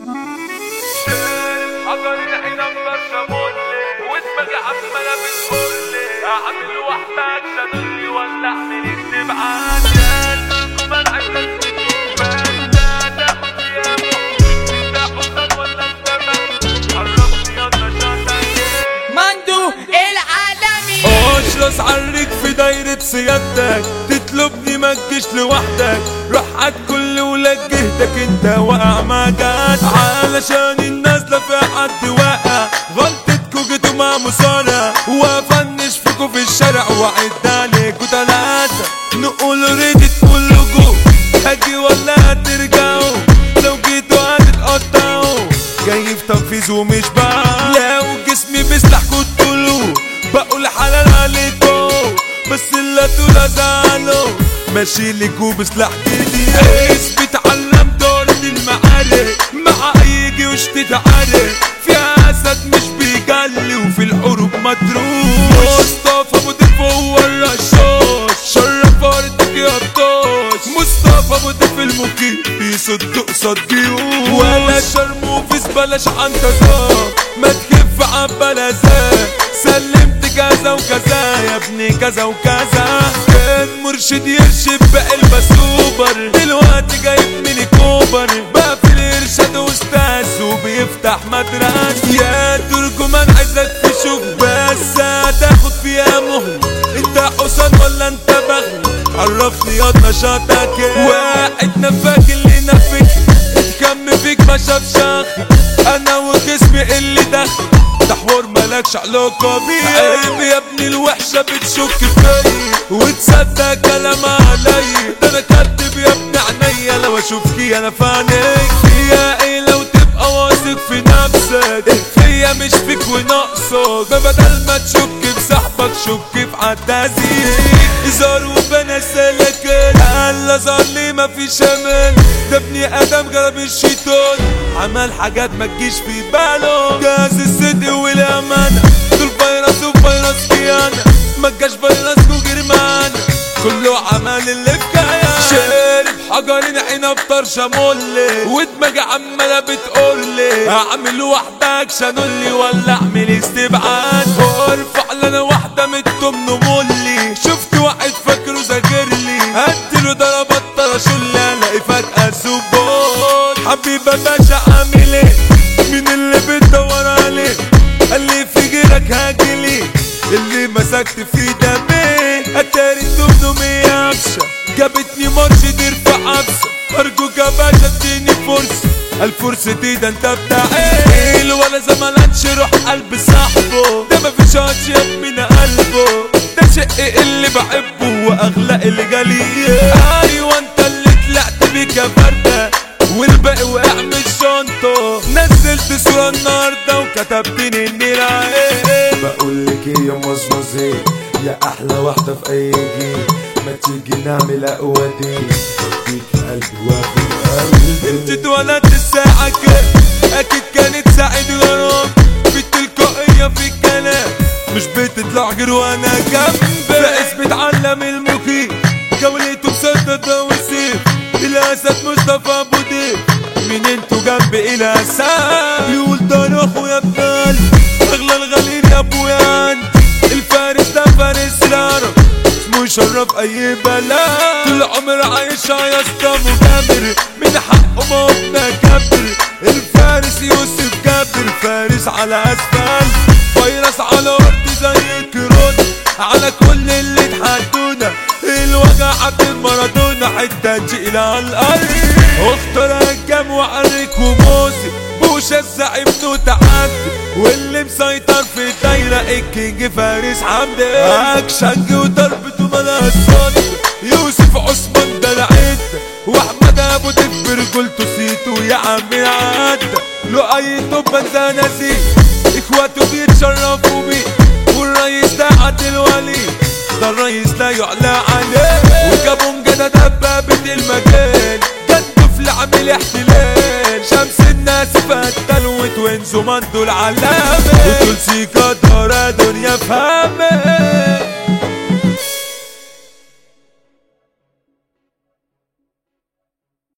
حجر العنب برشمولي ودماغي عمالة بتقولي اعمل وحدك شادولي ولا اعمل استبعاد ما انا عايزك تشوف ده تاخد يامه ده حسن ولا انت عرفني يلا شاتك مندو العالمي اشرس عليك في دايرة سيادتك تطلبني ما تجيش لوحدك روح عد كل ولاد جهدك انت واقع ما جات علشان الناس لا في حد واقع غلطتكوا جيتوا مع مصارع وافنش فيكوا في الشارع وعد عليكوا تلاتة نقول ريدي تقول جو هاجي ولا هترجعوا لو جيتوا هتتقطعوا جاي في تنفيذ ومش بقى لو جسمي بيسلح كنت له بقول حلال عليكم بس اللي تقول زعلوا ماشي لكوا بسلاح جديد اثبت علم دور المعارك مع اي جيوش تتعارك فيها اسد مش بيجلي وفي الحروب متروس مصطفى ابو ديف هو الرشاش شرف ارضك يا طاش مصطفى ابو ديف المقيم بيصد قصاد جيوش ولا شرموفيس بلاش عنتظار ما تخف عبلازات سلمت كذا وكذا يا ابني كذا وكذا كان مرشد يرشد بقلبه سوبر دلوقتي جايب ميني كوبر بقى في الارشاد استاذ وبيفتح مدرسة يا ترجمان عايزك تشوف بس هتاخد فيها مهل انت حسن ولا انت بغل عرفني ياض نشاطك ايه واحد نفاك اللي نفك كم فيك ما شافش اخي انا وجسمي اللي دخل ده حوار مالكش علاقة بيه عيب يا ابني الوحشة بتشك فيا وتصدق كلام عليا ده انا كدب يا ابني عينيا لو اشوفك انا في عينيك فيا ايه لو تبقى واثق في نفسك فيا مش فيك وناقصك بدل ما تشك بصاحبك شك في عدازيك زار وبنا سلكت هلا صار لي مفيش امان ده ابني ادم جرب الشيطان عمل حاجات ما تجيش في باله جاز الصدق والامانه دول فيروس وفيروس كيانا ما جاش فيروس وغير معانا كله عمل اللي في كيان شارب حجرين عنب طرشه مولي ودماغي عماله بتقولي اعمل وحدك شانولي ولا اعمل استبعاد وارفع لنا واحده من التمن مولي شفت واحد فاكره ذاكرلي هديله ضربات طرشولي الاقي فجاه سبون حبيبه باشا عامل ايه مين اللي بتدور عليه قال لي في غيرك هاجلي اللي مسكت في دمي اتاري الدمدم يابسه جابتني ماتش دير في عبسه ارجوك يا باشا اديني فرصه الفرصة دي ده انت بتاعي ولا زملاتش روح قلب صاحبه ده مفيش اطيب من قلبه ده شق اللي بحبه واغلى اللي جالي ايوه انت اللي طلعت بيك يا فردة والباقي وقع من الشنطة نزلت صورة النهاردة وكتبتني اني رايق بقول لك ايه يا مزمزي يا احلى واحده في اي جيل ما تيجي نعمل اقوى دي اديك قلبي واخد انت قلبي اتولدت الساعة كده اكيد كانت ساعة غرام في التلقائية في الكلام مش بتطلع غير وانا جنبي فايز بتعلم المخيف جولته مسدد وسيف الاسد مصطفى ابو ديف مين انتوا جنبي الى سام يقول ده انا اخويا ابن قلبي اغلى الغالين يا ابويا انت الفارس ده فارس العرب اسمه يشرف اي بلد طول عمر عايش يا اسطى مجابر من حقه موتنا كبر الفارس يوسف كبر فارس على اسفل فيروس على ارض زي الكرون على كل اللي تحدونا الوجع عبد مارادونا حته تقيله على الارض اختار هجام وعرك وموسي بوشة الزعيم له تعدي واللي مسيطر في الدايرة الكينج فارس حمدي اكشنج وضربته مالهاش صد يوسف عثمان ده العد واحمد ابو دف رجولته سيتو يا عم عدى له اي طب زنازي اخواته بيتشرفوا بيه والرئيس ده عبد الولي ده الرئيس لا يعلى عليه وجابوا مجدة دبابة المجال جدوا في عامل احتلال شمس الناس فتلوت وينزو مندو العلامة وتول سيكا دارا دنيا فهمت